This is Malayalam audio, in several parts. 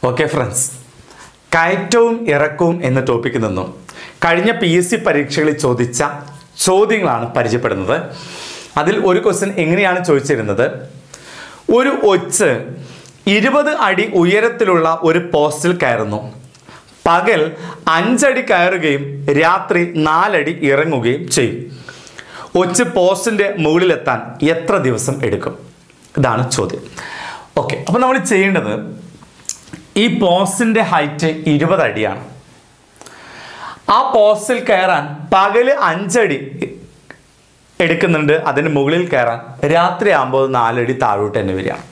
ഓക്കെ ഫ്രണ്ട്സ് കയറ്റവും ഇറക്കവും എന്ന ടോപ്പിക്കിൽ നിന്നും കഴിഞ്ഞ പി എസ് സി പരീക്ഷകളിൽ ചോദിച്ച ചോദ്യങ്ങളാണ് പരിചയപ്പെടുന്നത് അതിൽ ഒരു ക്വസ്റ്റ്യൻ എങ്ങനെയാണ് ചോദിച്ചിരുന്നത് ഒരു ഒച്ച് ഇരുപത് അടി ഉയരത്തിലുള്ള ഒരു പോസ്റ്റിൽ കയറുന്നു പകൽ അഞ്ചടി കയറുകയും രാത്രി നാലടി ഇറങ്ങുകയും ചെയ്യും ഒച്ച് പോസ്റ്റിൻ്റെ മുകളിലെത്താൻ എത്ര ദിവസം എടുക്കും ഇതാണ് ചോദ്യം ഓക്കെ അപ്പോൾ നമ്മൾ ചെയ്യേണ്ടത് ഈ പോസ്റ്റിൻ്റെ ഹൈറ്റ് ഇരുപത് അടിയാണ് ആ പോസ്റ്റിൽ കയറാൻ പകല് അഞ്ചടി എടുക്കുന്നുണ്ട് അതിന് മുകളിൽ കയറാൻ രാത്രി ആകുമ്പോൾ നാലടി താഴോട്ട് തന്നെ വരികയാണ്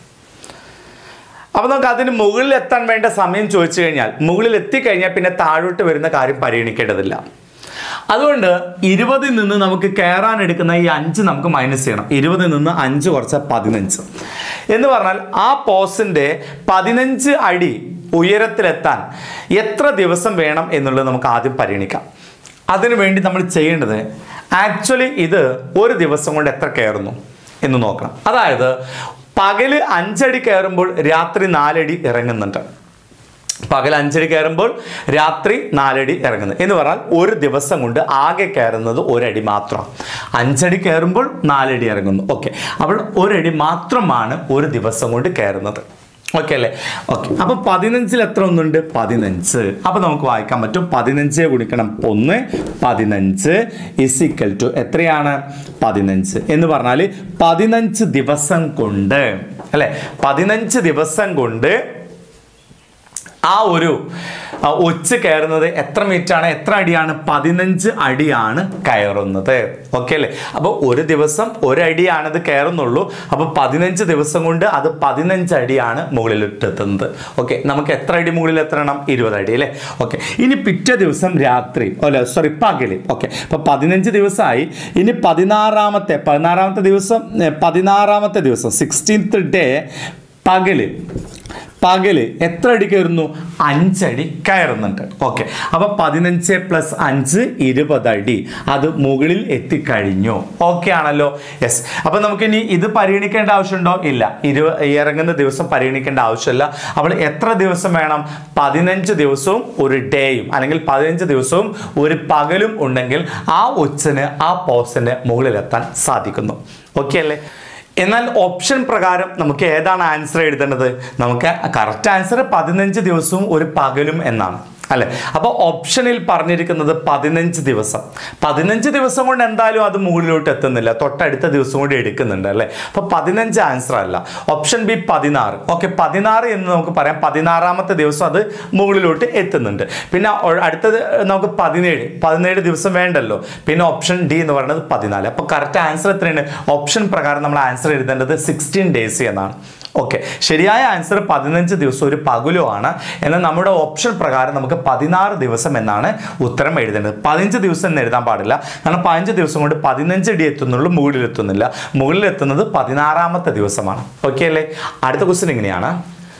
അപ്പോൾ നമുക്ക് അതിന് മുകളിൽ എത്താൻ വേണ്ട സമയം ചോദിച്ചു കഴിഞ്ഞാൽ മുകളിൽ എത്തിക്കഴിഞ്ഞാൽ പിന്നെ താഴോട്ട് വരുന്ന കാര്യം പരിഗണിക്കേണ്ടതില്ല അതുകൊണ്ട് ഇരുപതിൽ നിന്ന് നമുക്ക് കയറാൻ എടുക്കുന്ന ഈ അഞ്ച് നമുക്ക് മൈനസ് ചെയ്യണം ഇരുപതിൽ നിന്ന് അഞ്ച് കുറച്ച പതിനഞ്ച് എന്ന് പറഞ്ഞാൽ ആ പോസ്റ്റിൻ്റെ പതിനഞ്ച് അടി ഉയരത്തിലെത്താൻ എത്ര ദിവസം വേണം എന്നുള്ളത് നമുക്ക് ആദ്യം പരിഗണിക്കാം അതിനു വേണ്ടി നമ്മൾ ചെയ്യേണ്ടത് ആക്ച്വലി ഇത് ഒരു ദിവസം കൊണ്ട് എത്ര കയറുന്നു എന്ന് നോക്കണം അതായത് പകല് അഞ്ചടി കയറുമ്പോൾ രാത്രി നാലടി ഇറങ്ങുന്നുണ്ട് പകൽ അഞ്ചടി കയറുമ്പോൾ രാത്രി നാലടി ഇറങ്ങുന്നത് എന്ന് പറഞ്ഞാൽ ഒരു ദിവസം കൊണ്ട് ആകെ കയറുന്നത് ഒരടി മാത്രമാണ് അഞ്ചടി കയറുമ്പോൾ നാലടി ഇറങ്ങുന്നു ഓക്കെ അപ്പോൾ ഒരടി മാത്രമാണ് ഒരു ദിവസം കൊണ്ട് കയറുന്നത് ഓക്കെ അല്ലേ ഓക്കെ അപ്പൊ പതിനഞ്ചിൽ എത്ര ഒന്നുണ്ട് പതിനഞ്ച് അപ്പൊ നമുക്ക് വായിക്കാൻ പറ്റും പതിനഞ്ച് ഗുണിക്കണം ഒന്ന് പതിനഞ്ച് ഇസിക്കൽ ടു എത്രയാണ് പതിനഞ്ച് എന്ന് പറഞ്ഞാൽ പതിനഞ്ച് ദിവസം കൊണ്ട് അല്ലെ പതിനഞ്ച് ദിവസം കൊണ്ട് ആ ഒരു ആ, ഒച്ച് കയറുന്നത് എത്ര മീറ്റർ ആണ് എത്ര അടിയാണ് പതിനഞ്ച് അടിയാണ് കയറുന്നത് ഓക്കെ അല്ലേ അപ്പോൾ ഒരു ദിവസം ഒരടിയാണ് ഇത് കയറുന്നുള്ളൂ അപ്പോൾ പതിനഞ്ച് ദിവസം കൊണ്ട് അത് പതിനഞ്ച് അടിയാണ് മുകളിലിട്ട് എത്തുന്നത് ഓക്കെ നമുക്ക് എത്ര അടി മുകളിൽ എത്തണം ഇരുപത് അടി അല്ലേ ഓക്കെ ഇനി പിറ്റേ ദിവസം രാത്രി അല്ല സോറി പകല് ഓക്കെ അപ്പോൾ പതിനഞ്ച് ദിവസമായി ഇനി പതിനാറാമത്തെ പതിനാറാമത്തെ ദിവസം ഏ, പതിനാറാമത്തെ ദിവസം സിക്സ്റ്റീൻത്ത് ഡേ പകല് പകല് എത്ര അടി കയറുന്നു അഞ്ചടി കയറുന്നുണ്ട് ഓക്കെ അപ്പൊ പതിനഞ്ച് പ്ലസ് അഞ്ച് ഇരുപത് അടി അത് മുകളിൽ എത്തിക്കഴിഞ്ഞു ഓക്കെ ആണല്ലോ യെസ് അപ്പൊ നമുക്കിനി ഇത് പരിഗണിക്കേണ്ട ആവശ്യമുണ്ടോ ഇല്ല ഇരുപ ഇറങ്ങുന്ന ദിവസം പരിഗണിക്കേണ്ട ആവശ്യമില്ല അപ്പോൾ എത്ര ദിവസം വേണം പതിനഞ്ച് ദിവസവും ഒരു ഡേയും അല്ലെങ്കിൽ പതിനഞ്ച് ദിവസവും ഒരു പകലും ഉണ്ടെങ്കിൽ ആ ഒച്ചിന് ആ പോസ്റ്റിന് മുകളിലെത്താൻ സാധിക്കുന്നു ഓക്കെ അല്ലേ എന്നാൽ ഓപ്ഷൻ പ്രകാരം നമുക്ക് ഏതാണ് ആൻസർ എഴുതേണ്ടത് നമുക്ക് കറക്റ്റ് ആൻസർ പതിനഞ്ച് ദിവസവും ഒരു പകലും എന്നാണ് അല്ലെ അപ്പോൾ ഓപ്ഷനിൽ പറഞ്ഞിരിക്കുന്നത് പതിനഞ്ച് ദിവസം പതിനഞ്ച് ദിവസം കൊണ്ട് എന്തായാലും അത് മുകളിലോട്ട് എത്തുന്നില്ല തൊട്ടടുത്ത ദിവസം കൂടി എടുക്കുന്നുണ്ട് അല്ലേ അപ്പോൾ പതിനഞ്ച് ആൻസർ അല്ല ഓപ്ഷൻ ബി പതിനാറ് ഓക്കെ പതിനാറ് എന്ന് നമുക്ക് പറയാം പതിനാറാമത്തെ ദിവസം അത് മുകളിലോട്ട് എത്തുന്നുണ്ട് പിന്നെ ഒ- അടുത്തത് നമുക്ക് പതിനേഴ് പതിനേഴ് ദിവസം വേണ്ടല്ലോ പിന്നെ ഓപ്ഷൻ ഡി എന്ന് പറയുന്നത് പതിനാല് അപ്പോൾ കറക്റ്റ് ആൻസർ എത്രയാണ് ഓപ്ഷൻ പ്രകാരം നമ്മൾ ആൻസർ എഴുതേണ്ടത് സിക്സ്റ്റീൻ ഡേയ്സ് എന്നാണ് ഓക്കെ ശരിയായ ആൻസർ പതിനഞ്ച് ദിവസം ഒരു പകുലോ ആണ് എന്നാൽ നമ്മുടെ ഓപ്ഷൻ പ്രകാരം നമുക്ക് പതിനാറ് ദിവസം എന്നാണ് ഉത്തരം എഴുതേണ്ടത് പതിനഞ്ച് ദിവസം എന്ന് എഴുതാൻ പാടില്ല കാരണം പതിനഞ്ച് ദിവസം കൊണ്ട് പതിനഞ്ച് അടി എത്തുന്നുള്ളൂ മുകളിലെത്തുന്നില്ല മുകളിലെത്തുന്നത് പതിനാറാമത്തെ ദിവസമാണ് ഓക്കെ അല്ലേ അടുത്ത ക്വസ്റ്റ്യൻ ഇങ്ങനെയാണ്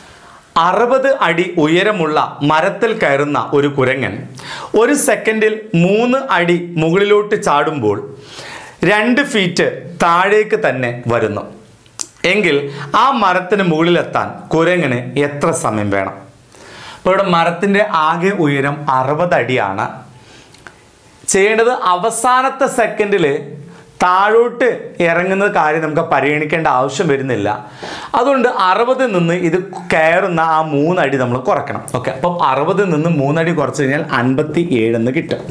അറുപത് അടി ഉയരമുള്ള മരത്തിൽ കയറുന്ന ഒരു കുരങ്ങൻ ഒരു സെക്കൻഡിൽ മൂന്ന് അടി മുകളിലോട്ട് ചാടുമ്പോൾ രണ്ട് ഫീറ്റ് താഴേക്ക് തന്നെ വരുന്നു എങ്കിൽ ആ മരത്തിന് മുകളിലെത്താൻ കുരങ്ങന് എത്ര സമയം വേണം അപ്പോൾ ഇവിടെ മരത്തിൻ്റെ ആകെ ഉയരം അറുപത് അടിയാണ് ചെയ്യേണ്ടത് അവസാനത്തെ സെക്കൻഡിൽ താഴോട്ട് ഇറങ്ങുന്ന കാര്യം നമുക്ക് പരിഗണിക്കേണ്ട ആവശ്യം വരുന്നില്ല അതുകൊണ്ട് അറുപതിൽ നിന്ന് ഇത് കയറുന്ന ആ മൂന്നടി നമ്മൾ കുറയ്ക്കണം ഓക്കെ അപ്പം അറുപതിൽ നിന്ന് മൂന്നടി കുറച്ച് കഴിഞ്ഞാൽ അൻപത്തി ഏഴെന്ന് കിട്ടും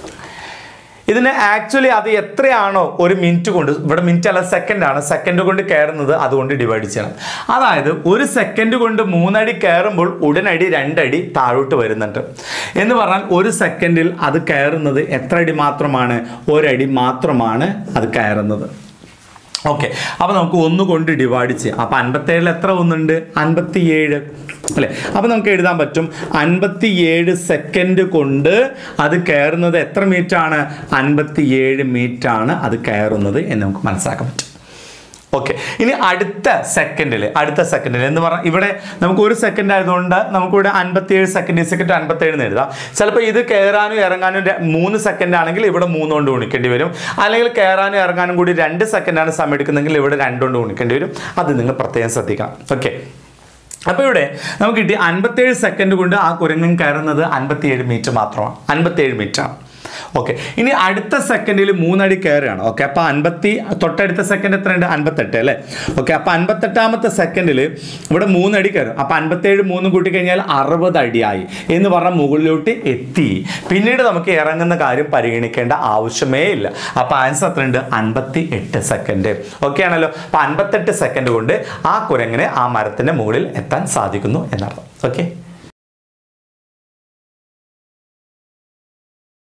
ഇതിന് ആക്ച്വലി അത് എത്രയാണോ ഒരു മിനിറ്റ് കൊണ്ട് ഇവിടെ മിനിറ്റ് അല്ല സെക്കൻഡ് ആണ് സെക്കൻഡ് കൊണ്ട് കയറുന്നത് അതുകൊണ്ട് ഡിവൈഡ് ചെയ്യണം അതായത് ഒരു സെക്കൻഡ് കൊണ്ട് മൂന്നടി കയറുമ്പോൾ ഉടനടി രണ്ടടി താഴോട്ട് വരുന്നുണ്ട് എന്ന് പറഞ്ഞാൽ ഒരു സെക്കൻഡിൽ അത് കയറുന്നത് എത്ര അടി മാത്രമാണ് ഒരടി മാത്രമാണ് അത് കയറുന്നത് ഓക്കെ അപ്പോൾ നമുക്ക് ഒന്ന് കൊണ്ട് ഡിവൈഡ് ചെയ്യാം അപ്പോൾ അൻപത്തേഴിൽ എത്ര ഒന്നുണ്ട് അൻപത്തി ഏഴ് അല്ലേ അപ്പോൾ നമുക്ക് എഴുതാൻ പറ്റും അൻപത്തി ഏഴ് സെക്കൻഡ് കൊണ്ട് അത് കയറുന്നത് എത്ര മീറ്റർ ആണ് അൻപത്തി ഏഴ് മീറ്റർ ആണ് അത് കയറുന്നത് എന്ന് നമുക്ക് മനസ്സിലാക്കാൻ പറ്റും ഓക്കെ ഇനി അടുത്ത സെക്കൻഡിൽ അടുത്ത സെക്കൻഡിൽ എന്ന് പറഞ്ഞാൽ ഇവിടെ നമുക്ക് ഒരു സെക്കൻഡ് ആയതുകൊണ്ട് നമുക്കിവിടെ അൻപത്തിയേഴ് സെക്കൻഡ് സെക്കൻഡ് അൻപത്തേഴ് എന്ന് എഴുതാം ചിലപ്പോൾ ഇത് കയറാനും ഇറങ്ങാനും ര- മൂന്ന് സെക്കൻഡ് ആണെങ്കിൽ ഇവിടെ മൂന്ന് കൊണ്ട് ഗുണിക്കേണ്ടി വരും അല്ലെങ്കിൽ കയറാനും ഇറങ്ങാനും കൂടി രണ്ട് സെക്കൻഡാണ് സമയം എടുക്കുന്നതെങ്കിൽ ഇവിടെ രണ്ട് കൊണ്ട് ഗുണിക്കേണ്ടി വരും അത് നിങ്ങൾ പ്രത്യേകം ശ്രദ്ധിക്കണം ഓക്കെ അപ്പോൾ ഇവിടെ നമുക്ക് കിട്ടി അൻപത്തേഴ് സെക്കൻഡ് കൊണ്ട് ആ കുരങ്ങൻ കയറുന്നത് അൻപത്തിയേഴ് മീറ്റർ മാത്രമാണ് അൻപത്തിയേഴ് മീറ്റർ ആണ് ഓക്കെ ഇനി അടുത്ത സെക്കൻഡിൽ മൂന്നടി കയറുകയാണ് ഓക്കെ അപ്പോൾ അൻപത്തി തൊട്ടടുത്ത സെക്കൻഡ് എത്രയുണ്ട് അൻപത്തെട്ട് അല്ലേ ഓക്കെ അപ്പോൾ അൻപത്തെട്ടാമത്തെ സെക്കൻഡിൽ ഇവിടെ മൂന്നടി കയറും അപ്പോൾ അൻപത്തേഴ് മൂന്നും കൂട്ടി കഴിഞ്ഞാൽ അറുപത് അടിയായി എന്ന് പറഞ്ഞാൽ മുകളിലോട്ട് എത്തി പിന്നീട് നമുക്ക് ഇറങ്ങുന്ന കാര്യം പരിഗണിക്കേണ്ട ആവശ്യമേ ഇല്ല അപ്പോൾ ആൻസർ എത്രയുണ്ട് അൻപത്തി എട്ട് സെക്കൻഡ് ഓക്കെ ആണല്ലോ അപ്പോൾ അൻപത്തെട്ട് സെക്കൻഡ് കൊണ്ട് ആ കുരങ്ങിന് ആ മരത്തിൻ്റെ മുകളിൽ എത്താൻ സാധിക്കുന്നു എന്നർത്ഥം ഓക്കെ